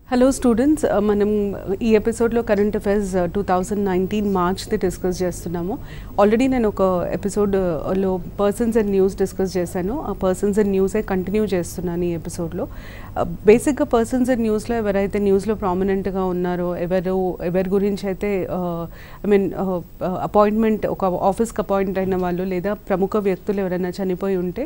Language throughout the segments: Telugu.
హలో స్టూడెంట్స్ మనం ఈ ఎపిసోడ్లో current affairs two thousand nineteen మార్చ్ది డిస్కస్ చేస్తున్నాము ఆల్రెడీ నేను ఒక ఎపిసోడ్లో పర్సన్స్ అండ్ న్యూస్ డిస్కస్ చేశాను ఆ పర్సన్స్ అండ్ న్యూసే కంటిన్యూ చేస్తున్నాను ఈ ఎపిసోడ్లో బేసిక్గా పర్సన్స్ అండ్ న్యూస్లో ఎవరైతే న్యూస్లో ప్రామినెంట్గా ఉన్నారో ఎవరు ఎవరి గురించి అయితే ఐ మీన్ అపాయింట్మెంట్ ఒక ఆఫీస్కి అపాయింట్ అయిన వాళ్ళు లేదా ప్రముఖ వ్యక్తులు ఎవరైనా చనిపోయి ఉంటే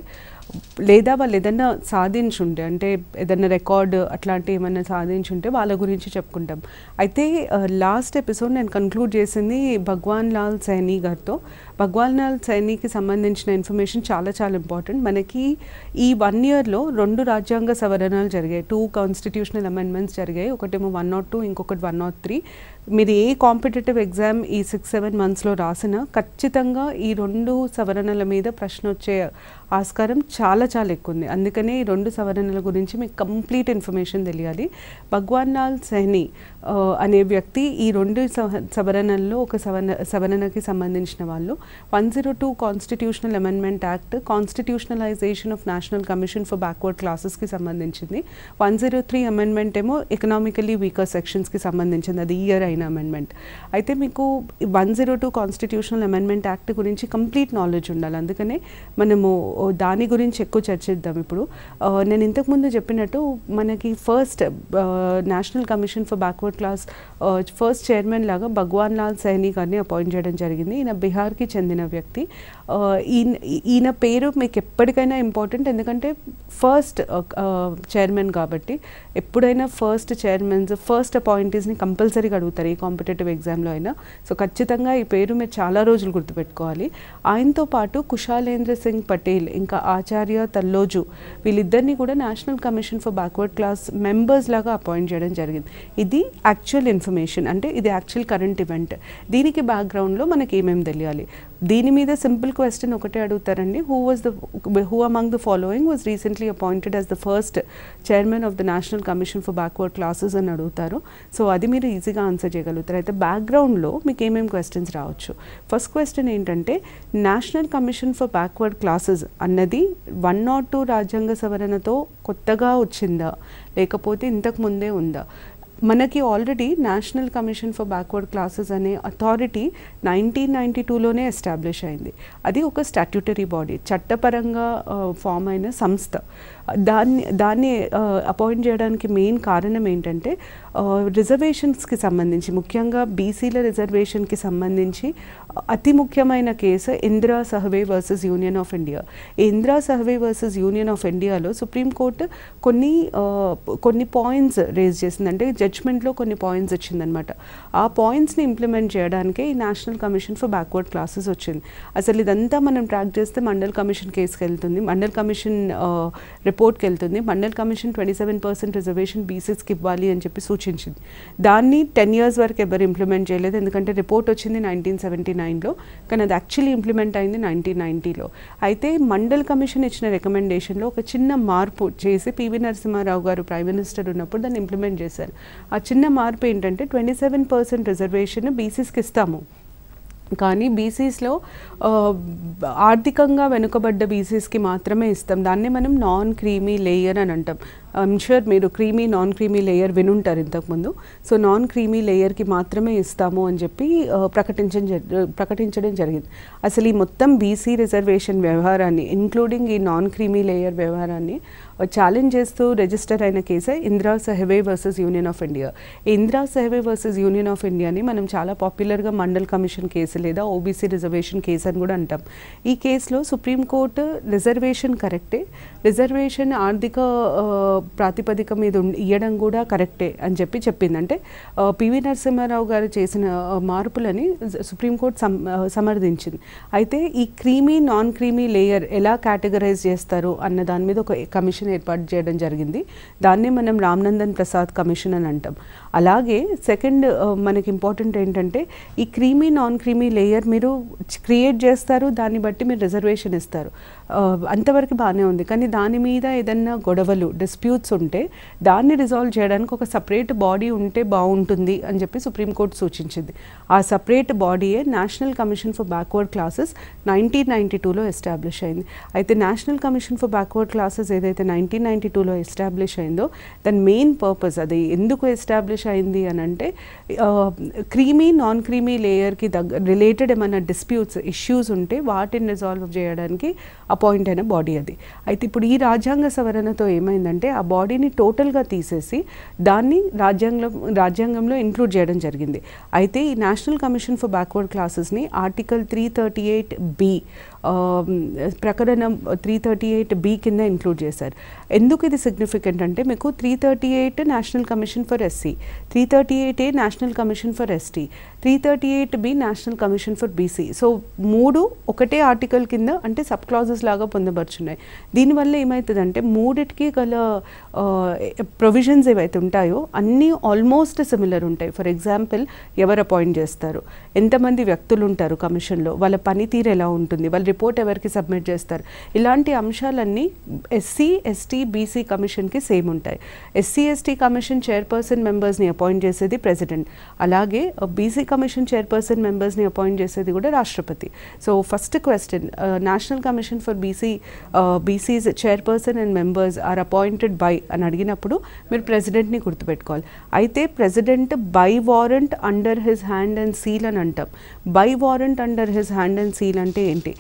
లేదా వాళ్ళు ఏదైనా సాధించుంటే అంటే ఏదైనా రికార్డ్ అట్లాంటి ఏమైనా సాధించుంటే వాళ్ళ గురించి చెప్పుకుంటాం అయితే లాస్ట్ ఎపిసోడ్ నేను కన్క్లూడ్ చేసింది భగవాన్ లాల్ సైనీ గారితో భగవాన్ లాల్ సైనీకి సంబంధించిన ఇన్ఫర్మేషన్ చాలా చాలా ఇంపార్టెంట్ మనకి ఈ వన్ ఇయర్లో రెండు రాజ్యాంగ సవరణలు జరిగాయి టూ కాన్స్టిట్యూషనల్ అమెండ్మెంట్స్ జరిగాయి ఒకటేమో వన్ నాట్ టూ ఇంకొకటి వన్ నాట్ త్రీ మీరు ఏ కాంపిటేటివ్ ఎగ్జామ్ ఈ సిక్స్ సెవెన్ మంత్స్లో రాసినా ఖచ్చితంగా ఈ రెండు సవరణల మీద ప్రశ్న వచ్చే ఆస్కారం చాలా చాలా ఎక్కువ ఉంది అందుకనే ఈ రెండు సవరణల గురించి మీకు కంప్లీట్ ఇన్ఫర్మేషన్ తెలియాలి భగవాన్ లాల్ సైని అనే వ్యక్తి ఈ రెండు సవరణల్లో ఒక సవరణ సవరణకి సంబంధించిన వాళ్ళు one zero two constitutional amendment act constitutionalisation of national commission for backward క్లాసెస్కి సంబంధించింది వన్ జీరో త్రీ అమెండ్మెంట్ ఏమో ఎకనామికలీ వీకర్ సెక్షన్స్కి సంబంధించింది అది ఇయర్ అయిన అమెండ్మెంట్ అయితే మీకు one zero two constitutional amendment act గురించి కంప్లీట్ నాలెడ్జ్ ఉండాలి అందుకనే మనము దాని గురించి ఎక్కువ చర్చిద్దాం ఇప్పుడు నేను ఇంతకుముందు చెప్పినట్టు మనకి first national commission for backward class first chairman లాగా భగవాన్ లాల్ సైని గారిని అపాయింట్ చేయడం జరిగింది ఈయన బీహార్కి చెందిన వ్యక్తి ఈయన ఈయన పేరు మీకు ఎప్పటికైనా ఇంపార్టెంట్ ఎందుకంటే ఫస్ట్ చైర్మన్ కాబట్టి ఎప్పుడైనా ఫస్ట్ చైర్మన్స్ ఫస్ట్ అపాయింటీస్ని కంపల్సరీగా అడుగుతారు ఈ కాంపిటేటివ్ ఎగ్జామ్లో అయినా సో ఖచ్చితంగా ఈ పేరు మీరు చాలా రోజులు గుర్తుపెట్టుకోవాలి ఆయనతో పాటు కుషాలేంద్ర సింగ్ పటేల్ ఇంకా ఆచార్య తల్లోజు వీళ్ళిద్దరిని కూడా national commission for backward class members లాగా అపాయింట్ చేయడం జరిగింది ఇది యాక్చువల్ ఇన్ఫర్మేషన్ అంటే ఇది యాక్చువల్ కరెంట్ ఈవెంట్ దీనికి బ్యాక్గ్రౌండ్లో మనకి ఏమేమి తెలియాలి దీని మీద సింపుల్ క్వశ్చన్ ఒకటే అడుగుతారండి who was the who among the following was recently appointed as the first chairman of the national commission for backward classes అని అడుగుతారు సో అది మీరు ఈజీగా ఆన్సర్ చేయగలుగుతారు అయితే బ్యాక్గ్రౌండ్లో మీకు ఏమేమి క్వశ్చన్స్ రావచ్చు ఫస్ట్ క్వశ్చన్ ఏంటంటే national commission for backward classes అన్నది వన్ నాట్ టూ రాజ్యాంగ సవరణతో కొత్తగా వచ్చిందా లేకపోతే ఇంతకు ముందే ఉందా మనకి already national commission for backward classes అనే అథారిటీ నైన్టీన్ నైంటీ టూలోనే ఎస్టాబ్లిష్ అయింది అది ఒక స్టాట్యూటరీ బాడీ చట్టపరంగా ఫామ్ అయిన సంస్థ దాన్ని దాన్ని అపాయింట్ చేయడానికి మెయిన్ కారణం ఏంటంటే రిజర్వేషన్స్కి సంబంధించి ముఖ్యంగా బీసీల రిజర్వేషన్కి సంబంధించి అతి ముఖ్యమైన case Indira Sawhney versus union of India Indira Sawhney versus union of ఇండియాలో సుప్రీంకోర్టు కొన్ని కొన్ని పాయింట్స్ రేజ్ చేసింది అంటే జడ్జ్మెంట్లో కొన్ని పాయింట్స్ వచ్చిందనమాట ఆ పాయింట్స్ని ఇంప్లిమెంట్ చేయడానికే ఈ national commission for backward classes వచ్చింది అసలు ఇదంతా మనం ట్రాక్ చేస్తే మండల్ కమిషన్ కేసుకి వెళ్తుంది మండల్ కమిషన్ రిపోర్ట్కి వెళ్తుంది Mandal commission twenty seven percent reservation బీసీస్కి ఇవ్వాలి అని చెప్పి సూచించింది దాన్ని టెన్ ఇయర్స్ వరకు ఎవరు ఇంప్లిమెంట్ చేయలేదు ఎందుకంటే రిపోర్ట్ వచ్చింది నైన్టీన్ సెవెంటీ నైన్లో కానీ అది యాక్చువల్లీ ఇంప్లిమెంట్ అయింది నైన్టీన్ నైంటీలో అయితే మండల్ కమిషన్ ఇచ్చిన రికమెండేషన్లో ఒక చిన్న మార్పు చేసి పివి నరసింహారావు గారు ప్రైమ్ మినిస్టర్ ఉన్నప్పుడు దాన్ని ఇంప్లిమెంట్ చేశారు ఆ చిన్న మార్పు ఏంటంటే ట్వంటీ సెవెన్ పర్సెంట్ రిజర్వేషన్ బీసీస్కి ఇస్తాము కానీ బీసీస్లో ఆర్థికంగా వెనుకబడ్డ బీసీస్కి మాత్రమే ఇస్తాం దాన్ని మనం నాన్ క్రీమీ లేయర్ అని అంటాం ఐమ్ షూర్ మీరు క్రీమీ నాన్ క్రీమీ లేయర్ వినుంటారు ఇంతకుముందు సో నాన్ క్రీమీ లేయర్కి మాత్రమే ఇస్తాము అని చెప్పి ప్రకటించడం ప్రకటించడం జరిగింది అసలు ఈ మొత్తం బీసీ రిజర్వేషన్ వ్యవహారాన్ని ఇంక్లూడింగ్ ఈ నాన్ క్రీమీ లేయర్ వ్యవహారాన్ని ఛాలెంజ్ చేస్తూ రిజిస్టర్ అయిన కేసే Indira Sawhney versus union of India Indira Sawhney versus union of ఇండియాని మనం చాలా పాపులర్గా మండల్ కమిషన్ కేసు లేదా ఓబీసీ రిజర్వేషన్ కేసు అని కూడా అంటాం ఈ కేసులో సుప్రీంకోర్టు రిజర్వేషన్ కరెక్టే రిజర్వేషన్ ఆర్థిక ప్రాతిపదిక మీద ఇవ్వడం కూడా కరెక్టే అని చెప్పి చెప్పింది అంటే పివి నరసింహారావు గారు చేసిన మార్పులని సుప్రీంకోర్టు సమర్థించింది అయితే ఈ క్రీమీ నాన్ క్రీమీ లేయర్ ఎలా కేటగరైజ్ చేస్తారు అన్న దాని మీద ఒక కమిషన్ ఏర్పాటు చేయడం జరిగింది దాన్నే మనం రామ్నందన్ ప్రసాద్ కమిషన్ అని అంటాం అలాగే సెకండ్ మనకి ఇంపార్టెంట్ ఏంటంటే ఈ క్రీమీ నాన్ క్రీమీ లేయర్ మీరు క్రియేట్ చేస్తారు దాన్ని బట్టి మీరు రిజర్వేషన్ ఇస్తారు అంతవరకు బాగానే ఉంది కానీ దాని మీద ఏదన్నా గొడవలు డిస్ప్యూట్ డిస్ప్యూట్స్ ఉంటే దాన్ని రిజాల్వ్ చేయడానికి ఒక సపరేట్ బాడీ ఉంటే బాగుంటుంది అని చెప్పి సుప్రీంకోర్టు సూచించింది ఆ సపరేట్ బాడీయే national commission for backward classes nineteen ninety టూలో ఎస్టాబ్లిష్ అయింది అయితే national commission for backward classes ఏదైతే నైన్టీన్ నైంటీ టూలో ఎస్టాబ్లిష్ అయిందో దాని మెయిన్ పర్పస్ అది ఎందుకు ఎస్టాబ్లిష్ అయింది అని అంటే క్రీమీ నాన్ క్రీమీ లేయర్కి దగ్గర రిలేటెడ్ ఏమైనా డిస్ప్యూట్స్ ఇష్యూస్ ఉంటే వాటిని రిజాల్వ్ చేయడానికి అపాయింట్ అయిన బాడీ అది అయితే ఇప్పుడు ఈ రాజ్యాంగ సవరణతో ఏమైందంటే ఆ బాడీని టోటల్గా తీసేసి దాన్ని రాజ్యాంగంలో రాజ్యాంగంలో ఇంక్లూడ్ చేయడం జరిగింది అయితే ఈ నేషనల్ కమిషన్ ఫర్ బ్యాక్వర్డ్ క్లాసెస్ని article three thirty eight B ప్రకరణం త్రీ థర్టీ ఎయిట్ బి కింద ఇంక్లూడ్ చేశారు ఎందుకు ఇది సిగ్నిఫికెంట్ అంటే మీకు three thirty eight national commission for SC three thirty eight A national commission for ST three thirty eight B national commission for BC so మూడు ఒకటే ఆర్టికల్ కింద అంటే సబ్ క్లాజెస్ లాగా పొందపరుచున్నాయి దీనివల్ల ఏమవుతుందంటే మూడిటికి గల ప్రొవిజన్స్ ఏవైతే ఉంటాయో అన్నీ ఆల్మోస్ట్ సిమిలర్ ఉంటాయి ఫర్ ఎగ్జాంపుల్ ఎవరు అపాయింట్ చేస్తారు ఎంతమంది వ్యక్తులు ఉంటారు కమిషన్లో వాళ్ళ పనితీరు ఎలా ఉంటుంది వాళ్ళ రిపోర్ట్ ఎవరికి సబ్మిట్ చేస్తారు ఇలాంటి అంశాలన్నీ ఎస్సీ ఎస్టీ బీసీ కమిషన్కి సేమ్ ఉంటాయి ఎస్సీ ఎస్టీ కమిషన్ చైర్పర్సన్ మెంబర్స్ని అపాయింట్ చేసేది ప్రెసిడెంట్ అలాగే బీసీ కమిషన్ చైర్పర్సన్ మెంబర్స్ని అపాయింట్ చేసేది కూడా రాష్ట్రపతి so first question national commission for BC BCs chairperson and members are appointed by అని అడిగినప్పుడు మీరు ప్రెసిడెంట్ని గుర్తుపెట్టుకోవాలి అయితే president by warrant under his hand and seal అని అంటాం by warrant under his hand and seal అంటే ఏంటి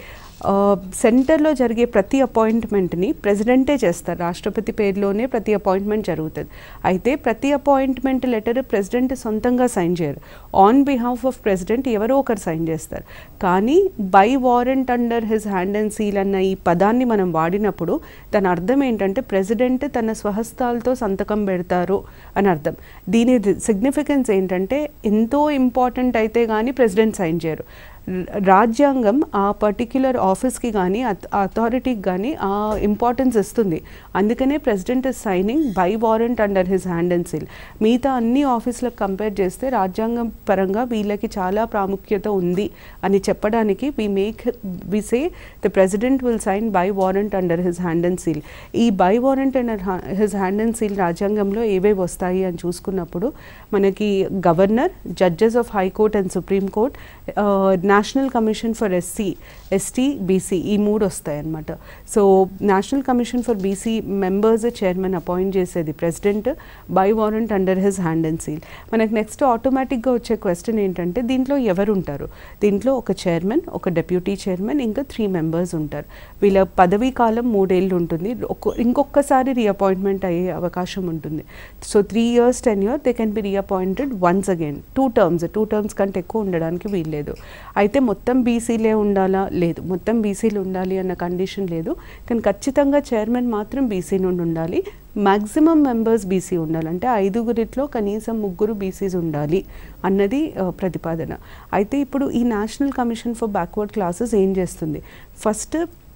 సెంటర్లో జరిగే ప్రతి అపాయింట్మెంట్ని ప్రెసిడెంటే చేస్తారు రాష్ట్రపతి పేరులోనే ప్రతి అపాయింట్మెంట్ జరుగుతుంది అయితే ప్రతి అపాయింట్మెంట్ లెటర్ ప్రెసిడెంట్ సొంతంగా సైన్ చేయరు ఆన్ బిహాఫ్ ఆఫ్ ప్రెసిడెంట్ ఎవరో ఒకరు సైన్ చేస్తారు కానీ by warrant under his hand and seal అన్న ఈ పదాన్ని మనం వాడినప్పుడు దాని అర్థం ఏంటంటే ప్రెసిడెంట్ తన స్వహస్తాలతో సంతకం పెడతారు అని అర్థం దీని సిగ్నిఫికెన్స్ ఏంటంటే ఎంతో ఇంపార్టెంట్ అయితే కానీ ప్రెసిడెంట్ సైన్ చేయరు రాజ్యాంగం ఆ పర్టిక్యులర్ ఆఫీస్కి కానీ అథారిటీకి కానీ ఆ ఇంపార్టెన్స్ ఇస్తుంది అందుకనే president is signing by warrant under his hand and seal మిగతా అన్ని ఆఫీసులకు కంపేర్ చేస్తే రాజ్యాంగం పరంగా వీళ్ళకి చాలా ప్రాముఖ్యత ఉంది అని చెప్పడానికి we make we say the president will sign by warrant under his hand and seal ఈ by warrant under his hand and seal రాజ్యాంగంలో ఏవేవి వస్తాయి అని చూసుకున్నప్పుడు మనకి governor judges of high court and supreme court national commission for SC ST BC ఈ మూడు వస్తాయి అన్నమాట so national commission for BC members chairman appoint చేసేది president by warrant under his hand and seal మనకి నెక్స్ట్ ఆటోమేటిక్గా వచ్చే క్వశ్చన్ ఏంటంటే దీంట్లో ఎవరు ఉంటారు దీంట్లో ఒక చైర్మన్ ఒక డెప్యూటీ చైర్మన్ ఇంకా త్రీ మెంబర్స్ ఉంటారు వీళ్ళ పదవీ కాలం మూడేళ్ళు ఉంటుంది ఒక్క ఇంకొకసారి రీఅపాయింట్మెంట్ అయ్యే అవకాశం ఉంటుంది so three years ten year they can be reappointed once again two terms two terms కంటే ఎక్కువ ఉండడానికి వీల్లేదు అయితే మొత్తం బీసీలే ఉండాలా లేదు మొత్తం బీసీలు ఉండాలి అన్న కండిషన్ లేదు కానీ ఖచ్చితంగా చైర్మన్ మాత్రం బీసీ నుండి ఉండాలి మ్యాక్సిమం మెంబర్స్ బీసీ ఉండాలి అంటే ఐదుగురిట్లో కనీసం ముగ్గురు బీసీస్ ఉండాలి అన్నది ఆ, ప్రతిపాదన అయితే ఇప్పుడు ఈ national commission for backward classes ఏం చేస్తుంది ఫస్ట్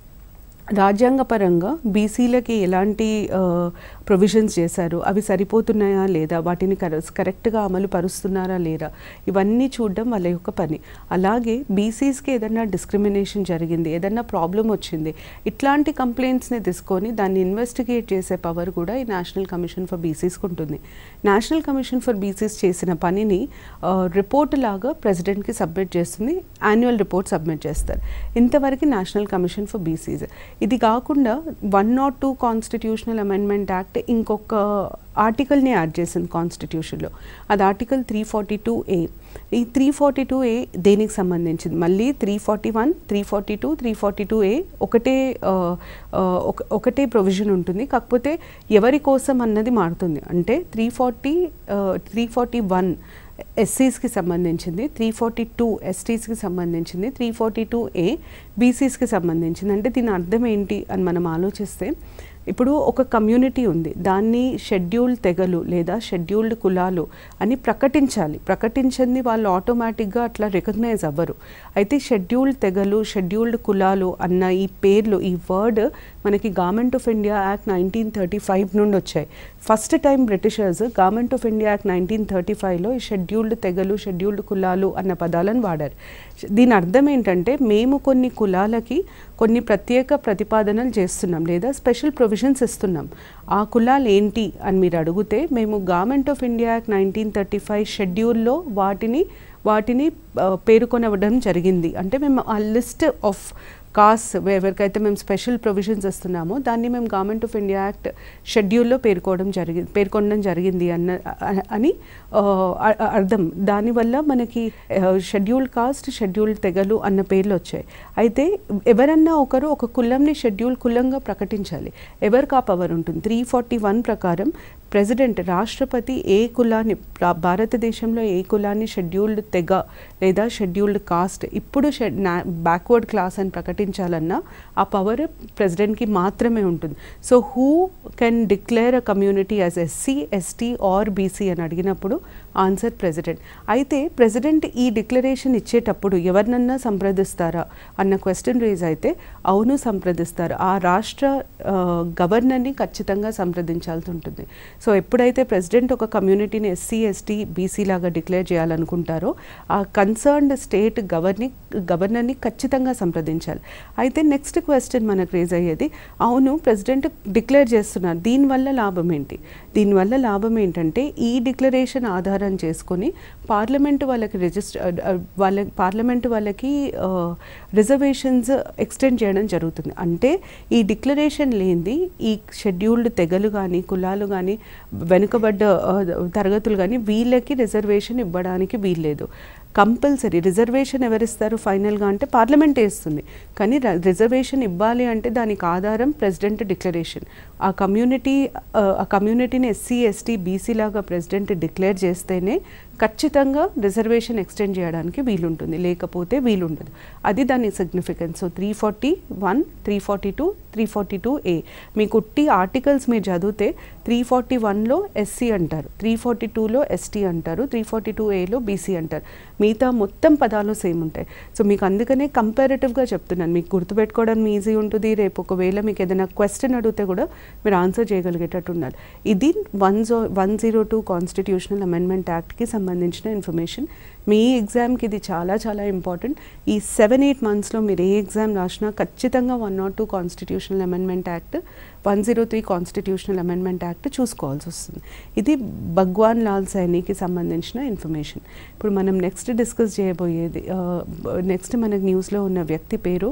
రాజ్యాంగపరంగా బీసీలకి ఎలాంటి ప్రొవిజన్స్ చేశారు అవి సరిపోతున్నాయా లేదా వాటిని కర కరెక్ట్గా అమలు పరుస్తున్నారా లేదా ఇవన్నీ చూడడం వాళ్ళ యొక్క పని అలాగే బీసీస్కి ఏదైనా డిస్క్రిమినేషన్ జరిగింది ఏదైనా ప్రాబ్లం వచ్చింది ఇట్లాంటి కంప్లైంట్స్ని తీసుకొని దాన్ని ఇన్వెస్టిగేట్ చేసే పవర్ కూడా ఈ నేషనల్ కమిషన్ ఫర్ బీసీస్కి ఉంటుంది నేషనల్ కమిషన్ ఫర్ బీసీస్ చేసిన పనిని రిపోర్ట్ లాగా ప్రెసిడెంట్కి సబ్మిట్ చేస్తుంది యాన్యువల్ రిపోర్ట్ సబ్మిట్ చేస్తారు ఇంతవరకు నేషనల్ కమిషన్ ఫర్ బీసీస్ ఇది కాకుండా one not two constitutional amendment act ఇంకొక ఆర్టికల్ని యాడ్ చేసింది కాన్స్టిట్యూషన్లో అది article three forty two A ఈ త్రీ ఫార్టీ టూ ఏ దేనికి సంబంధించింది మళ్ళీ three forty one three forty two three forty two A ఒకటే ఆ, ఆ, ఒక- ఒకటే ప్రొవిజన్ ఉంటుంది కాకపోతే ఎవరి కోసం అన్నది మారుతుంది అంటే three forty three forty one ఎస్సీస్కి సంబంధించింది త్రీ ఫార్టీ టూ ఎస్టీస్కి సంబంధించింది త్రీ ఫార్టీ టూ ఏ బీసీస్కి సంబంధించింది అంటే దీని అర్థం ఏంటి అని మనం ఆలోచిస్తే ఇప్పుడు ఒక కమ్యూనిటీ ఉంది దాన్ని షెడ్యూల్డ్ తెగలు లేదా షెడ్యూల్డ్ కులాలు అని ప్రకటించాలి ప్రకటించింది వాళ్ళు ఆటోమేటిక్గా అట్లా రికగ్నైజ్ అవ్వరు అయితే షెడ్యూల్డ్ తెగలు షెడ్యూల్డ్ కులాలు అన్న ఈ పేర్లు ఈ వర్డ్ మనకి government of India act nineteen thirty five నుండి వచ్చాయి first time britishers government of India act nineteen thirty ఫైవ్లో ఈ షెడ్యూల్డ్ తెగలు షెడ్యూల్డ్ కులాలు అన్న పదాలను వాడారు దీని అర్థం ఏంటంటే మేము కొన్ని కులాలకి కొన్ని ప్రత్యేక ప్రతిపాదనలు చేస్తున్నాం లేదా స్పెషల్ ప్రొవిజన్స్ ఇస్తున్నాం ఆ కులాలు ఏంటి అని మీరు అడిగితే మేము government of India act nineteen thirty five షెడ్యూల్లో వాటిని వాటిని ఆ, పేర్కొనవడం జరిగింది అంటే మేము ఆ లిస్ట్ ఆఫ్ కాస్ ఎవరికైతే మేము స్పెషల్ ప్రొవిజన్స్ ఇస్తున్నామో దాన్ని మేము గవర్నమెంట్ ఆఫ్ ఇండియా యాక్ట్ షెడ్యూల్లో పేర్కోవడం జరిగింది పేర్కొనడం జరిగింది అన్న అ- అని ఆ, అ- అర్థం దానివల్ల మనకి షెడ్యూల్డ్ కాస్ట్ షెడ్యూల్డ్ తెగలు అన్న పేర్లు వచ్చాయి అయితే ఎవరన్నా ఒకరు ఒక కులంని షెడ్యూల్ కులంగా ప్రకటించాలి ఎవరికి ఆ పవర్ ఉంటుంది త్రీ ఫార్టీ వన్ ప్రకారం ప్రెసిడెంట్ రాష్ట్రపతి ఏ కులాన్ని ప్రా- భారతదేశంలో ఏ కులాన్ని షెడ్యూల్డ్ తెగ లేదా షెడ్యూల్డ్ కాస్ట్ ఇప్పుడు బ్యాక్వర్డ్ క్లాస్ అని ప్రకటించాలన్నా ఆ పవర్ ప్రెసిడెంట్కి మాత్రమే ఉంటుంది so who can declare a community as SC ST or BC అని అడిగినప్పుడు ఆన్సర్ ప్రెసిడెంట్ అయితే ప్రెసిడెంట్ ఈ డిక్లరేషన్ ఇచ్చేటప్పుడు ఎవరినన్నా సంప్రదిస్తారా అన్న క్వశ్చన్ రేజ్ అయితే అవును సంప్రదిస్తారు ఆ రాష్ట్ర ఆ, గవర్నర్ని ఖచ్చితంగా సంప్రదించాల్సి ఉంటుంది సో ఎప్పుడైతే ప్రెసిడెంట్ ఒక కమ్యూనిటీని ఎస్సీ ఎస్టీ బీసీ లాగా డిక్లేర్ చేయాలనుకుంటారో ఆ కన్సర్న్డ్ స్టేట్ గవర్ని గవర్నర్ని ఖచ్చితంగా సంప్రదించాలి అయితే నెక్స్ట్ క్వశ్చన్ మనకు రేజ్ అయ్యేది అవును ప్రెసిడెంట్ డిక్లేర్ చేస్తున్నారు దీనివల్ల లాభం ఏంటి దీనివల్ల లాభం ఏంటంటే ఈ డిక్లరేషన్ ఆధారం చేసుకొని పార్లమెంట్ వాళ్ళకి రిజిస్టర్ వాళ్ళ పార్లమెంట్ వాళ్ళకి రిజర్వేషన్స్ ఎక్స్టెండ్ చేయడం జరుగుతుంది అంటే ఈ డిక్లరేషన్ లేనిది ఈ షెడ్యూల్డ్ తెగలు కానీ కులాలు కానీ వెనుకబడ్డ ఆ, తరగతులు కానీ వీళ్ళకి రిజర్వేషన్ ఇవ్వడానికి వీల్లేదు కంపల్సరీ రిజర్వేషన్ ఎవరిస్తారు ఫైనల్గా అంటే పార్లమెంట్ వేస్తుంది కానీ ర- రిజర్వేషన్ ఇవ్వాలి అంటే దానికి ఆధారం ప్రెసిడెంట్ డిక్లరేషన్ ఆ కమ్యూనిటీ ఆ, ఆ కమ్యూనిటీని ఎస్సీ ఎస్టీ బీసీ లాగా ప్రెసిడెంట్ డిక్లేర్ చేస్తేనే ఖచ్చితంగా రిజర్వేషన్ ఎక్స్టెండ్ చేయడానికి వీలుంటుంది లేకపోతే వీలుండదు అది దాని significance so three forty one three forty two three forty two A మీకు ఉట్టి ఆర్టికల్స్ మీరు చదివితే త్రీ ఫార్టీ వన్లో ఎస్సీ అంటారు త్రీ ఫార్టీ టూలో ఎస్టీ అంటారు త్రీ ఫార్టీ టూ ఏలో బీసీ అంటారు మిగతా మొత్తం పదాలు సేమ్ ఉంటాయి సో మీకు అందుకనే కంపారిటివ్గా చెప్తున్నాను మీకు గుర్తుపెట్టుకోవడం ఈజీ ఉంటుంది రేపు ఒకవేళ మీకు ఏదైనా క్వశ్చన్ అడిగితే కూడా మీరు ఆన్సర్ చేయగలిగేటట్టు ఉండాలి ఇది వన్ జో one zero two constitutional amendment యాక్ట్కి సంబంధించిన ఇన్ఫర్మేషన్ మీ ఎగ్జామ్కి ఇది చాలా చాలా ఇంపార్టెంట్ ఈ సెవెన్ ఎయిట్ మంత్స్లో మీరు ఏ ఎగ్జామ్ రాసినా ఖచ్చితంగా one not two constitutional amendment act one zero three constitutional amendment act చూసుకోవాల్సి వస్తుంది ఇది భగవాన్ లాల్ సైనికి సంబంధించిన ఇన్ఫర్మేషన్ ఇప్పుడు మనం నెక్స్ట్ డిస్కస్ చేయబోయేది నెక్స్ట్ మనకు న్యూస్లో ఉన్న వ్యక్తి పేరు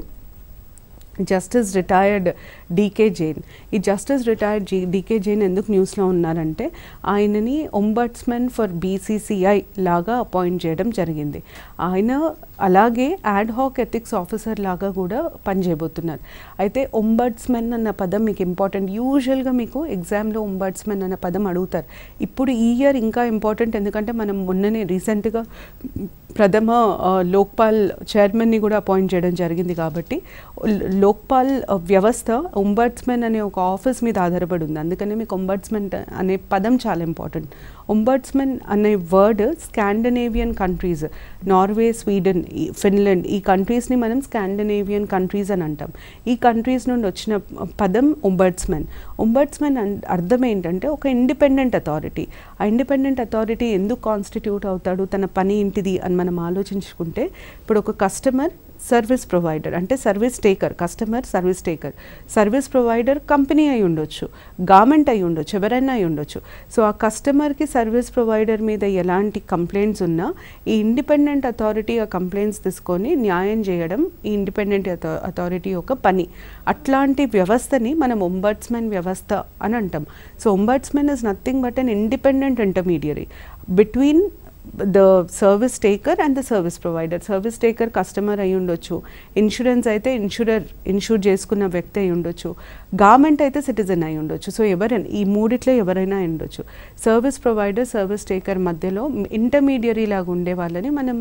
జస్టిస్ రిటైర్డ్ డీకే జైన్ ఈ జస్టిస్ రిటైర్డ్ జీ డీకే జైన్ ఎందుకు న్యూస్లో ఉన్నారంటే ఆయనని ఒంబడ్స్మెన్ ఫర్ బీసీసీఐ లాగా అపాయింట్ చేయడం జరిగింది ఆయన అలాగే యాడ్ హాక్ ఎథిక్స్ ఆఫీసర్ లాగా కూడా పనిచేయబోతున్నారు అయితే ఒంబడ్స్మెన్ అన్న పదం మీకు ఇంపార్టెంట్ యూజువల్గా మీకు ఎగ్జామ్లో ఒంబడ్స్మెన్ అన్న పదం అడుగుతారు ఇప్పుడు ఈ ఇయర్ ఇంకా ఇంపార్టెంట్ ఎందుకంటే మనం మొన్ననే రీసెంట్గా ప్రథమ ఆ, లోక్పాల్ చైర్మన్ని కూడా అపాయింట్ చేయడం జరిగింది కాబట్టి ల్- లోక్పాల్ ఆ, వ్యవస్థ ఒంబడ్స్మెన్ అనే ఒక ఆఫీస్ మీద ఆధారపడి ఉంది అందుకనే మీకు ఒంబడ్స్మెన్ అనే పదం చాలా ఇంపార్టెంట్ ఒంబడ్స్మెన్ అనే word Scandinavian countries Norway Sweden ఈ ఫిన్లాండ్ ఈ కంట్రీస్ని మనం స్కాండినేవియన్ కంట్రీస్ అని అంటాం ఈ కంట్రీస్ నుండి వచ్చిన పదం ఒంబడ్స్మెన్ ఒంబడ్స్మెన్ అర్థం ఏంటంటే ఒక ఇండిపెండెంట్ అథారిటీ ఆ ఇండిపెండెంట్ అథారిటీ ఎందుకు కాన్స్టిట్యూట్ అవుతాడు తన పని ఏంటిది అని మనం ఆలోచించుకుంటే ఇప్పుడు ఒక కస్టమర్ సర్వీస్ ప్రొవైడర్ అంటే service taker customer service taker service provider company అయి ఉండొచ్చు గవర్నమెంట్ అయి ఉండొచ్చు ఎవరైనా అయి ఉండొచ్చు సో ఆ కస్టమర్కి సర్వీస్ ప్రొవైడర్ మీద ఎలాంటి కంప్లైంట్స్ ఉన్నా ఈ ఇండిపెండెంట్ అథారిటీ ఆ కంప్లైంట్స్ తీసుకొని న్యాయం చేయడం ఈ ఇండిపెండెంట్ అథారిటీ యొక్క పని అట్లాంటి వ్యవస్థని మనం ఒంబడ్స్మెన్ వ్యవస్థ అని అంటాం so ombudsman is nothing but an independent intermediary between the service taker and the service provider service taker customer అయి ఉండొచ్చు ఇన్సూరెన్స్ అయితే ఇన్సూరర్ ఇన్సూర్ చేసుకున్న వ్యక్తి అయి ఉండొచ్చు గవర్నమెంట్ అయితే సిటిజన్ అయి ఉండొచ్చు సో ఎవరైనా ఈ మూడిట్లో ఎవరైనా అయి ఉండొచ్చు సర్వీస్ ప్రొవైడర్ సర్వీస్ టేకర్ మధ్యలో ఇంటర్మీడియరీ లాగా ఉండే వాళ్ళని మనం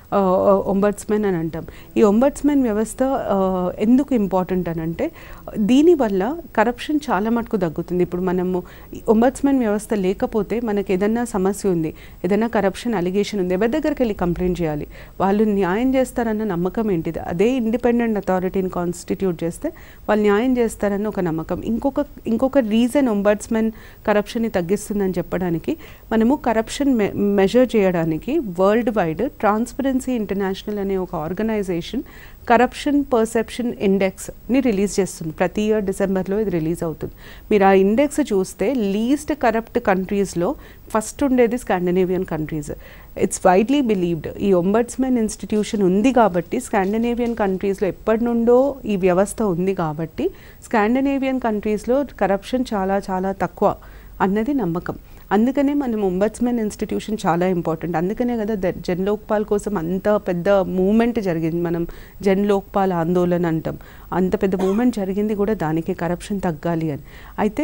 ఒంబడ్స్మెన్ అని అంటాం ఈ ఒంబడ్స్మెన్ వ్యవస్థ ఆ, ఎందుకు ఇంపార్టెంట్ అని అంటే దీనివల్ల కరప్షన్ చాలా మటుకు తగ్గుతుంది ఇప్పుడు మనము ఒంబడ్స్మెన్ వ్యవస్థ లేకపోతే మనకి ఏదన్నా సమస్య ఉంది ఏదైనా కరప్షన్ అలిగేషన్ ఉంది ఎవరి దగ్గరికి వెళ్ళి కంప్లైంట్ చేయాలి వాళ్ళు న్యాయం చేస్తారన్న నమ్మకం ఏంటిది అదే ఇండిపెండెంట్ అథారిటీని కాన్స్టిట్యూట్ చేస్తే వాళ్ళు న్యాయం చేస్తారన్న ఒక నమ్మకం ఇంకొక ఇంకొక రీజన్ ఒంబడ్స్మెన్ కరప్షన్ని తగ్గిస్తుందని చెప్పడానికి మనము కరప్షన్ మెజర్ చేయడానికి world wide transparency transparency international అనే ఒక ఆర్గనైజేషన్ కరప్షన్ పర్సెప్షన్ ఇండెక్స్ని రిలీజ్ చేస్తుంది ప్రతి ఇయర్ డిసెంబర్లో ఇది రిలీజ్ అవుతుంది మీరు ఆ ఇండెక్స్ చూస్తే లీస్ట్ కరప్ట్ కంట్రీస్లో ఫస్ట్ ఉండేది Scandinavian countries it's widely believed ఈ ఒంబడ్స్మెన్ ఇన్స్టిట్యూషన్ ఉంది కాబట్టి స్కాండినేవియన్ కంట్రీస్లో ఎప్పటి నుండో ఈ వ్యవస్థ ఉంది కాబట్టి స్కాండినేవియన్ కంట్రీస్లో కరప్షన్ చాలా చాలా తక్కువ అన్నది నమ్మకం అందుకనే మనం ఒంబడ్స్మెన్ ఇన్స్టిట్యూషన్ చాలా ఇంపార్టెంట్ అందుకనే కదా ద- జన్ లోక్పాల్ కోసం అంత పెద్ద మూమెంట్ జరిగింది మనం జన్ లోక్పాల్ ఆందోళన అంటాం అంత పెద్ద మూమెంట్ జరిగింది కూడా దానికి కరప్షన్ తగ్గాలి అని అయితే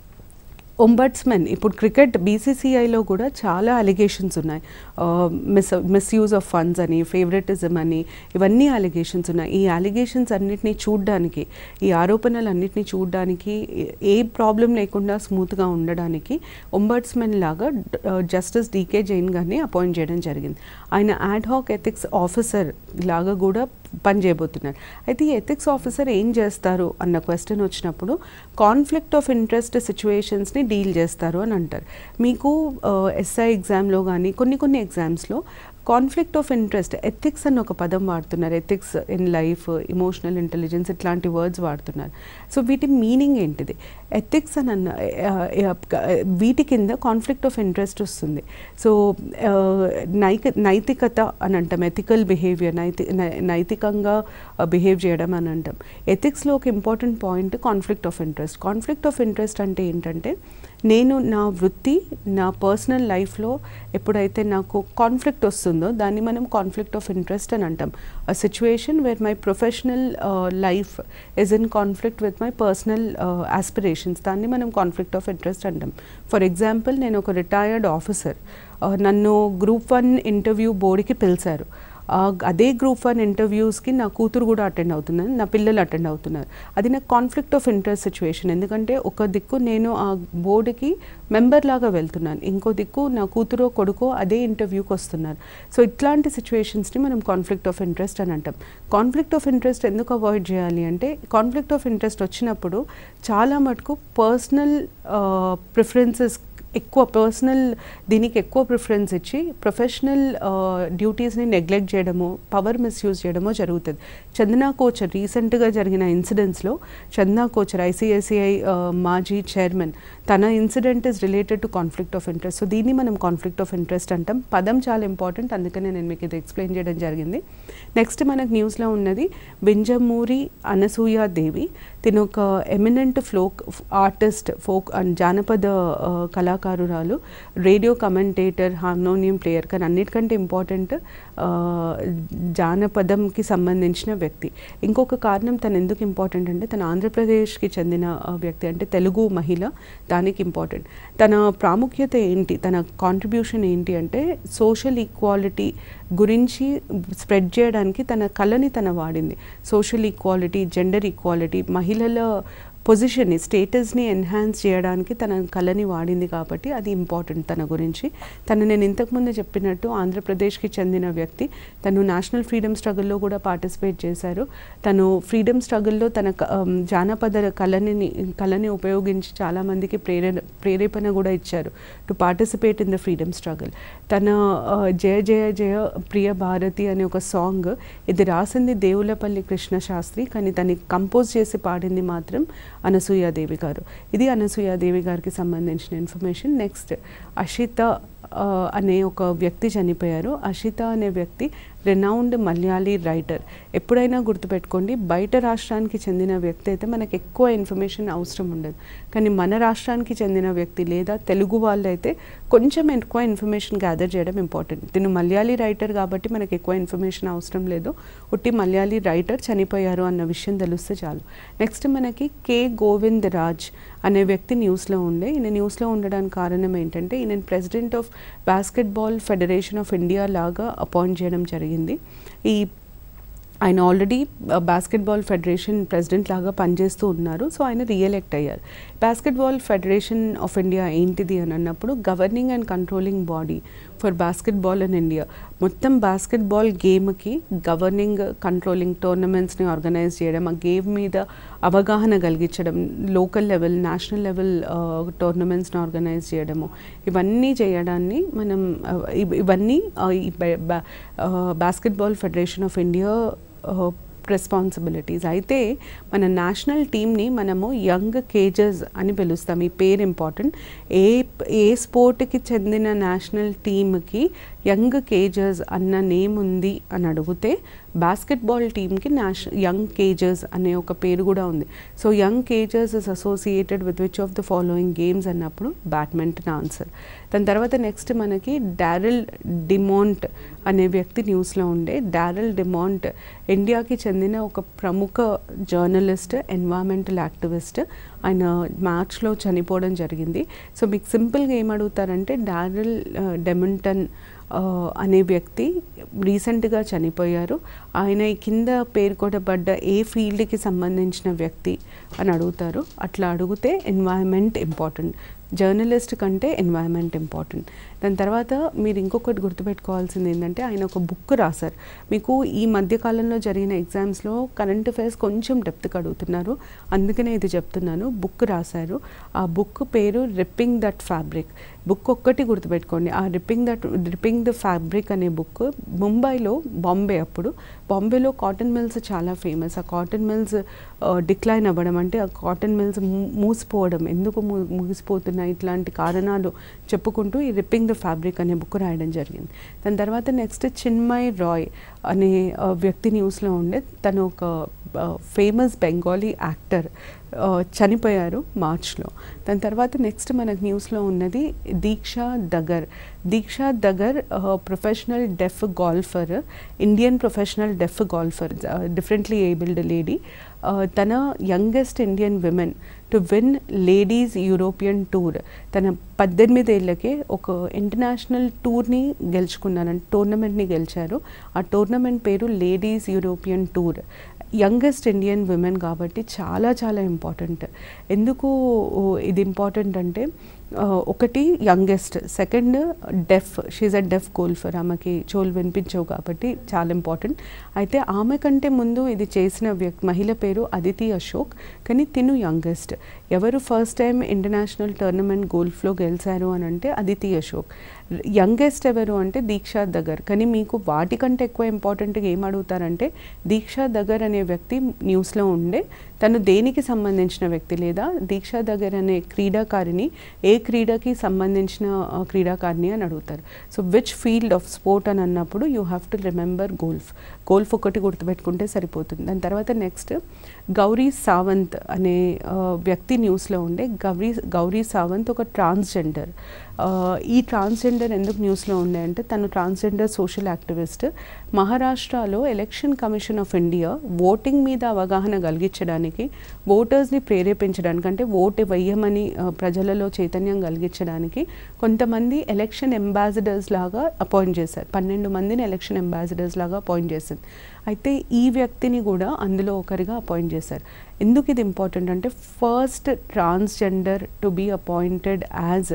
ఒంబడ్స్మెన్ ఇప్పుడు క్రికెట్ బీసీసీఐలో కూడా చాలా అలిగేషన్స్ ఉన్నాయి మిస్ మిస్యూజ్ ఆఫ్ ఫండ్స్ అని ఫేవరెటిజం అని ఇవన్నీ అలిగేషన్స్ ఉన్నాయి ఈ అలిగేషన్స్ అన్నిటినీ చూడడానికి ఈ ఆరోపణలు అన్నిటినీ చూడడానికి ఏ- ఏ ప్రాబ్లం లేకుండా స్మూత్గా ఉండడానికి ఒంబడ్స్మెన్ లాగా జస్టిస్ డీకే జైన్ గారిని అపాయింట్ చేయడం జరిగింది ఆయన యాడ్ హాక్ ఎథిక్స్ ఆఫీసర్ లాగా కూడా పనిచేయబోతున్నారు అయితే ఈ ఎథిక్స్ ఆఫీసర్ ఏం చేస్తారు అన్న క్వశ్చన్ వచ్చినప్పుడు కాన్ఫ్లిక్ట్ ఆఫ్ ఇంట్రెస్ట్ సిచ్యువేషన్స్ని డీల్ చేస్తారు అని అంటారు మీకు ఎస్ఐ ఎగ్జామ్లో కానీ కొన్ని కొన్ని ఎగ్జామ్స్లో కాన్ఫ్లిక్ట్ ఆఫ్ ఇంట్రెస్ట్ ఎథిక్స్ అని ఒక పదం వాడుతున్నారు ethics in life emotional intelligence ఇట్లాంటి వర్డ్స్ వాడుతున్నారు సో వీటి మీనింగ్ ఏంటిది ఎథిక్స్ అని అన్న ఆ, ఆ, వీటి కింద కాన్ఫ్లిక్ట్ ఆఫ్ ఇంట్రెస్ట్ వస్తుంది సో ఆ, నైక నైతికత అని అంటాం ఎథికల్ బిహేవియర్ నైతి నై- నైతికంగా బిహేవ్ చేయడం అని అంటాం ఎథిక్స్లో ఒక important point conflict of interest conflict of interest అంటే ఏంటంటే నేను నా వృత్తి నా పర్సనల్ లైఫ్లో ఎప్పుడైతే నాకు కాన్ఫ్లిక్ట్ వస్తుందో దాన్ని మనం కాన్ఫ్లిక్ట్ ఆఫ్ ఇంట్రెస్ట్ అని అంటాం a situation where my professional life is in conflict with my personal aspirations దాన్ని మనం కాన్ఫ్లిక్ట్ ఆఫ్ ఇంట్రెస్ట్ అంటాం ఫర్ ఎగ్జాంపుల్ నేను ఒక రిటైర్డ్ ఆఫీసర్ నన్ను గ్రూప్ వన్ ఇంటర్వ్యూ బోర్డుకి పిలిచారు ఆ, అదే గ్రూప్ వన్ ఇంటర్వ్యూస్కి నా కూతురు కూడా అటెండ్ అవుతున్నాను నా పిల్లలు అటెండ్ అవుతున్నారు అది నాకు కాన్ఫ్లిక్ట్ ఆఫ్ ఇంట్రెస్ట్ సిచ్యువేషన్ ఎందుకంటే ఒక దిక్కు నేను ఆ బోర్డుకి మెంబర్ లాగా వెళ్తున్నాను ఇంకో దిక్కు నా కూతురో కొడుకో అదే ఇంటర్వ్యూకి వస్తున్నారు సో ఇట్లాంటి సిచ్యువేషన్స్ని మనం కాన్ఫ్లిక్ట్ ఆఫ్ ఇంట్రెస్ట్ అని అంటాం కాన్ఫ్లిక్ట్ ఆఫ్ ఇంట్రెస్ట్ ఎందుకు అవాయిడ్ చేయాలి అంటే కాన్ఫ్లిక్ట్ ఆఫ్ ఇంట్రెస్ట్ వచ్చినప్పుడు చాలా మటుకు పర్సనల్ ప్రిఫరెన్సెస్ ఎక్కువ పర్సనల్ దీనికి ఎక్కువ ప్రిఫరెన్స్ ఇచ్చి ప్రొఫెషనల్ డ్యూటీస్ని నెగ్లెక్ట్ చేయడమో పవర్ మిస్యూజ్ చేయడమో జరుగుతుంది చందనా కోచర్ రీసెంట్గా జరిగిన ఇన్సిడెంట్స్లో చందనా కోచర్ ఐసిఐసిఐ మాజీ చైర్మన్ తన incident is related to conflict of interest so దీన్ని మనం కాన్ఫ్లిక్ట్ ఆఫ్ ఇంట్రెస్ట్ అంటాం పదం చాలా ఇంపార్టెంట్ అందుకనే నేను మీకు ఇది ఎక్స్ప్లెయిన్ చేయడం జరిగింది నెక్స్ట్ మనకు న్యూస్లో ఉన్నది బింజమూరి అనసూయ దేవి తిను ఒక eminent folk artist folk and జానపద ఆ, కళాకారురాలు రేడియో కమెంటేటర్ హార్మోనియం ప్లేయర్ కానీ అన్నిటికంటే ఇంపార్టెంట్ ఆ, జానపదంకి సంబంధించిన వ్యక్తి ఇంకొక కారణం తను ఎందుకు ఇంపార్టెంట్ అంటే తన ఆంధ్రప్రదేశ్కి చెందిన ఆ, వ్యక్తి అంటే తెలుగు మహిళ దానికి ఇంపార్టెంట్ తన ప్రాముఖ్యత ఏంటి తన కాంట్రిబ్యూషన్ ఏంటి అంటే సోషల్ ఈక్వాలిటీ గురించి స్ప్రెడ్ చేయడానికి తన కళని తన వాడింది సోషల్ ఈక్వాలిటీ జెండర్ ఈక్వాలిటీ మహిళల పొజిషన్ని స్టేటస్ని ఎన్హాన్స్ చేయడానికి తన కళని వాడింది కాబట్టి అది ఇంపార్టెంట్ తన గురించి తను నేను ఇంతకుముందు చెప్పినట్టు ఆంధ్రప్రదేశ్కి చెందిన వ్యక్తి తను నేషనల్ ఫ్రీడమ్ స్ట్రగుల్లో కూడా పార్టిసిపేట్ చేశారు తను ఫ్రీడమ్ స్ట్రగుల్లో తన క- ఆమ్, జానపద కళని కళని ఉపయోగించి చాలామందికి ప్రేరణ ప్రేరేపణ కూడా ఇచ్చారు to participate in the freedom struggle తన ఆ, జయ జయ జయ ప్రియ భారతి అనే ఒక సాంగ్ ఇది రాసింది దేవులపల్లి కృష్ణ శాస్త్రి కానీ దాన్ని కంపోజ్ చేసి పాడింది మాత్రం అనసూయాదేవి గారు ఇది అనసూయాదేవి గారికి సంబంధించిన ఇన్ఫర్మేషన్ నెక్స్ట్ అషిత ఆ, అనే ఒక వ్యక్తి చనిపోయారు అషిత అనే వ్యక్తి రెనౌండ్ మలయాళీ రైటర్ ఎప్పుడైనా గుర్తుపెట్టుకోండి బయట రాష్ట్రానికి చెందిన వ్యక్తి అయితే మనకు ఎక్కువ ఇన్ఫర్మేషన్ అవసరం ఉండదు కానీ మన రాష్ట్రానికి చెందిన వ్యక్తి లేదా తెలుగు వాళ్ళు అయితే కొంచెం ఎక్కువ ఇన్ఫర్మేషన్ గ్యాదర్ చేయడం ఇంపార్టెంట్ తిను మలయాళీ రైటర్ కాబట్టి మనకు ఎక్కువ ఇన్ఫర్మేషన్ అవసరం లేదు ఉట్టి మలయాళీ రైటర్ చనిపోయారు అన్న విషయం తెలిస్తే చాలు నెక్స్ట్ మనకి కే గోవింద్ రాజ్ అనే వ్యక్తి న్యూస్లో ఉండే ఈయన న్యూస్లో ఉండడానికి కారణం ఏంటంటే ఈయన president of basketball federation of India లాగా అపాయింట్ చేయడం జరిగింది ఈ ఆయన ఆల్రెడీ బాస్కెట్బాల్ ఫెడరేషన్ ప్రెసిడెంట్ లాగా పనిచేస్తూ ఉన్నారు సో ఆయన రీఎలెక్ట్ అయ్యారు బాస్కెట్బాల్ ఫెడరేషన్ ఆఫ్ ఇండియా ఏంటిది అని అన్నప్పుడు governing and controlling body for basketball in India మొత్తం బాస్కెట్బాల్ గేమ్కి గవర్నింగ్ కంట్రోలింగ్ టోర్నమెంట్స్ని ఆర్గనైజ్ చేయడం ఆ గేమ్ మీద అవగాహన కలిగించడం లోకల్ లెవెల్ నేషనల్ లెవెల్ టోర్నమెంట్స్ని ఆర్గనైజ్ చేయడము ఇవన్నీ చేయడాన్ని మనం ఆ, ఇవ్- ఇవన్నీ ఆ, ఈ basketball federation of India responsibilities అయితే మన నేషనల్ టీమ్ని మనము యంగ్ కేజెస్ అని పిలుస్తాం ఈ పేరు ఇంపార్టెంట్ ఏ ఏ స్పోర్ట్కి చెందిన నేషనల్ టీమ్కి యంగ్ కేజెస్ అన్న నేమ్ ఉంది అని అడిగితే బాస్కెట్బాల్ టీమ్కి నేష యంగ్ కేజెస్ అనే ఒక పేరు కూడా ఉంది so young cagers is associated with which of the following games అన్నప్పుడు బ్యాడ్మింటన్ ఆన్సర్ దాని తర్వాత నెక్స్ట్ మనకి డారెల్ డిమోంట్ అనే వ్యక్తి న్యూస్లో ఉండే డారెల్ డిమాంట్ ఇండియాకి చెందిన ఒక ప్రముఖ జర్నలిస్ట్ ఎన్వైరన్మెంటల్ యాక్టివిస్ట్ ఆయన మార్చ్లో చనిపోవడం జరిగింది సో మీకు సింపుల్గా ఏం అడుగుతారంటే డారెల్ డెమంటన్ అనే వ్యక్తి రీసెంట్గా చనిపోయారు ఆయన ఈ కింద పేర్కొనబడ్డ ఏ ఫీల్డ్కి సంబంధించిన వ్యక్తి అని అడుగుతారు అట్లా అడిగితే ఎన్వైరన్మెంట్ ఇంపార్టెంట్ జర్నలిస్ట్ కంటే ఎన్వైరన్మెంట్ ఇంపార్టెంట్ దాని తర్వాత మీరు ఇంకొకటి గుర్తుపెట్టుకోవాల్సింది ఏంటంటే ఆయన ఒక బుక్ రాశారు మీకు ఈ మధ్య కాలంలో జరిగిన ఎగ్జామ్స్లో కరెంట్ అఫైర్స్ కొంచెం డెప్త్కి అడుగుతున్నారు అందుకనే ఇది చెప్తున్నాను బుక్ రాశారు ఆ బుక్ పేరు రిప్పింగ్ దట్ ఫ్యాబ్రిక్ బుక్ ఒక్కటి గుర్తుపెట్టుకోండి ఆ ripping that ripping the fabric అనే బుక్ ముంబైలో బాంబే అప్పుడు బాంబేలో కాటన్ మిల్స్ చాలా ఫేమస్ ఆ కాటన్ మిల్స్ డిక్లైన్ అవ్వడం అంటే ఆ కాటన్ మిల్స్ మూసిపోవడం ఎందుకు మూ- ముగిసిపోతున్నాయి ఇట్లాంటి కారణాలు చెప్పుకుంటూ ఈ రిప్పింగ్ ద ఫ్యాబ్రిక్ అనే బుక్ రాయడం జరిగింది దాని తర్వాత నెక్స్ట్ చిన్మయ్ రాయ్ అనే ఆ, వ్యక్తి న్యూస్లో ఉండే తను ఒక ఫేమస్ బెంగాలీ యాక్టర్ చనిపోయారు మార్చ్లో దాని తర్వాత నెక్స్ట్ మనకు న్యూస్లో ఉన్నది Diksha Dagar Diksha Dagar professional deaf golfer Indian professional deaf golfer differently abled lady తన youngest Indian women to win ladies European tour తన పద్దెనిమిదేళ్ళకే ఒక ఇంటర్నేషనల్ టూర్ని గెలుచుకున్నారంటే టోర్నమెంట్ని గెలిచారు ఆ టోర్నమెంట్ పేరు ladies European tour youngest Indian women కాబట్టి చాలా చాలా ఇంపార్టెంట్ ఎందుకు ఇది ఇంపార్టెంట్ అంటే ఆ, ఒకటి youngest second deaf she's a deaf golfer ఆమెకి చోలు వినిపించవు కాబట్టి చాలా ఇంపార్టెంట్ అయితే ఆమె కంటే ముందు ఇది చేసిన వ్యక్తి మహిళ పేరు అదితి అశోక్ కానీ తిను యంగెస్ట్ ఎవరు ఫస్ట్ టైం ఇంటర్నేషనల్ టోర్నమెంట్ గోల్ఫ్లో గెలిచారు అని అంటే అదితి అశోక్ యంగెస్ట్ ఎవరు అంటే దీక్షా దగ్గర్ కానీ మీకు వాటికంటే ఎక్కువ ఇంపార్టెంట్గా ఏం అడుగుతారంటే దీక్షా దగ్గర్ అనే వ్యక్తి న్యూస్లో ఉండే తను దేనికి సంబంధించిన వ్యక్తి లేదా దీక్షా దగ్గర్ అనే క్రీడాకారిణి ఏ క్రీడకి సంబంధించిన ఆ, క్రీడాకారిణి అని అడుగుతారు so which field of sport అని అన్నప్పుడు you have to remember golf golf ఒకటి గుర్తుపెట్టుకుంటే సరిపోతుంది దాని తర్వాత నెక్స్ట్ గౌరీ సావంత్ అనే ఆ, వ్యక్తి న్యూస్లో ఉండే గౌరీ గౌరీ సావంత్ ఒక ట్రాన్స్జెండర్ ఈ ట్రాన్స్జెండర్ ఎందుకు న్యూస్లో ఉండే అంటే తను ట్రాన్స్జెండర్ సోషల్ యాక్టివిస్ట్ మహారాష్ట్రలో Election Commission of India voting మీద అవగాహన కలిగించడానికి ఓటర్స్ని ప్రేరేపించడానికి అంటే ఓటు వేయమని ఆ, ప్రజలలో చైతన్యం కలిగించడానికి కొంతమంది ఎలక్షన్ అంబాసిడర్స్ లాగా అపాయింట్ చేశారు పన్నెండు మందిని ఎలక్షన్ అంబాసిడర్స్ లాగా అపాయింట్ చేసింది అయితే ఈ వ్యక్తిని కూడా అందులో ఒకరిగా అపాయింట్ చేశారు ఎందుకు ఇది ఇంపార్టెంట్ అంటే first transgender to be appointed as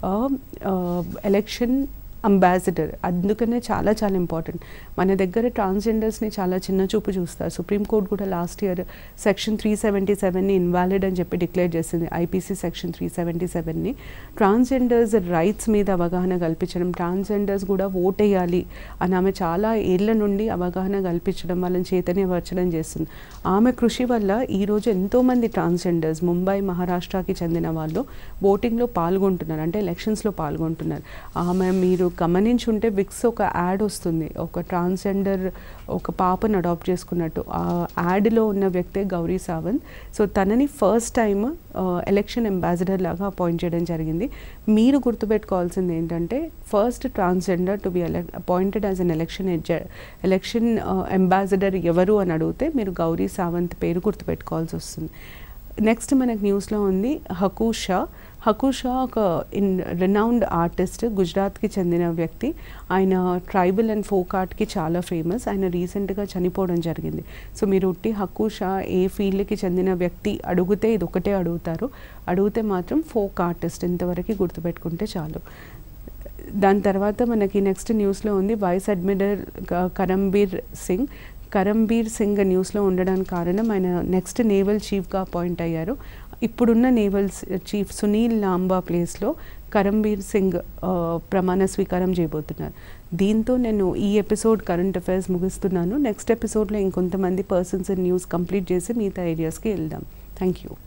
election ambassador అందుకనే చాలా చాలా ఇంపార్టెంట్ మన దగ్గర ట్రాన్స్జెండర్స్ని చాలా చిన్న చూపు చూస్తారు సుప్రీంకోర్టు కూడా last year section three seventy సెవెన్ని ఇన్వాలిడ్ అని చెప్పి డిక్లేర్ చేసింది ఐపీసీ సెక్షన్ త్రీ సెవెంటీ సెవెన్ని ట్రాన్స్జెండర్స్ రైట్స్ మీద అవగాహన కల్పించడం ట్రాన్స్జెండర్స్ కూడా ఓట్ వేయాలి అని ఆమె చాలా ఏళ్ల నుండి అవగాహన కల్పించడం వాళ్ళని చైతన్యపరచడం చేస్తుంది ఆమె కృషి వల్ల ఈరోజు ఎంతోమంది ట్రాన్స్జెండర్స్ ముంబై మహారాష్ట్రకి చెందిన వాళ్ళు ఓటింగ్లో పాల్గొంటున్నారు అంటే ఎలక్షన్స్లో పాల్గొంటున్నారు ఆమె మీరు గమనించుంటే విక్స్ ఒక యాడ్ వస్తుంది ఒక ట్రాన్స్జెండర్ ఒక పాపను అడాప్ట్ చేసుకున్నట్టు ఆ యాడ్లో ఉన్న వ్యక్తే గౌరీ సావంత్ సో తనని ఫస్ట్ టైం ఎలక్షన్ అంబాసిడర్ లాగా అపాయింట్ చేయడం జరిగింది మీరు గుర్తుపెట్టుకోవాల్సింది ఏంటంటే first transgender to be appointed as an election election ambassador ఎవరు అని అడిగితే మీరు గౌరీ సావంత్ పేరు గుర్తుపెట్టుకోవాల్సి వస్తుంది నెక్స్ట్ మనకు న్యూస్లో ఉంది హకూషా హకూషా ఒక ఇన్ రెనౌండ్ ఆర్టిస్ట్ గుజరాత్కి చెందిన వ్యక్తి ఆయన ట్రైబల్ అండ్ ఫోక్ ఆర్ట్కి చాలా ఫేమస్ ఆయన రీసెంట్గా చనిపోవడం జరిగింది సో మీరు ఉట్టి హకూషా ఏ ఫీల్డ్కి చెందిన వ్యక్తి అడిగితే ఇది ఒకటే అడుగుతారు అడిగితే మాత్రం ఫోక్ ఆర్టిస్ట్ ఇంతవరకు గుర్తుపెట్టుకుంటే చాలు దాని తర్వాత మనకి నెక్స్ట్ న్యూస్లో ఉంది వైస్ అడ్మిరల్ క- కరంబీర్ సింగ్ కరంబీర్ సింగ్ న్యూస్లో ఉండడానికి కారణం ఆయన నెక్స్ట్ నేవల్ చీఫ్గా అపాయింట్ అయ్యారు ఇప్పుడున్న నేవల్ చీఫ్ సునీల్ లాంబా ప్లేస్లో కరంబీర్ సింగ్ ఆ, ప్రమాణ స్వీకారం చేయబోతున్నారు దీంతో నేను ఈ ఎపిసోడ్ కరెంట్ అఫైర్స్ ముగిస్తున్నాను నెక్స్ట్ ఎపిసోడ్లో ఇంకొంతమంది పర్సన్స్ అండ్ న్యూస్ కంప్లీట్ చేసి మిగతా ఏరియాస్కి వెళ్దాం థ్యాంక్ యూ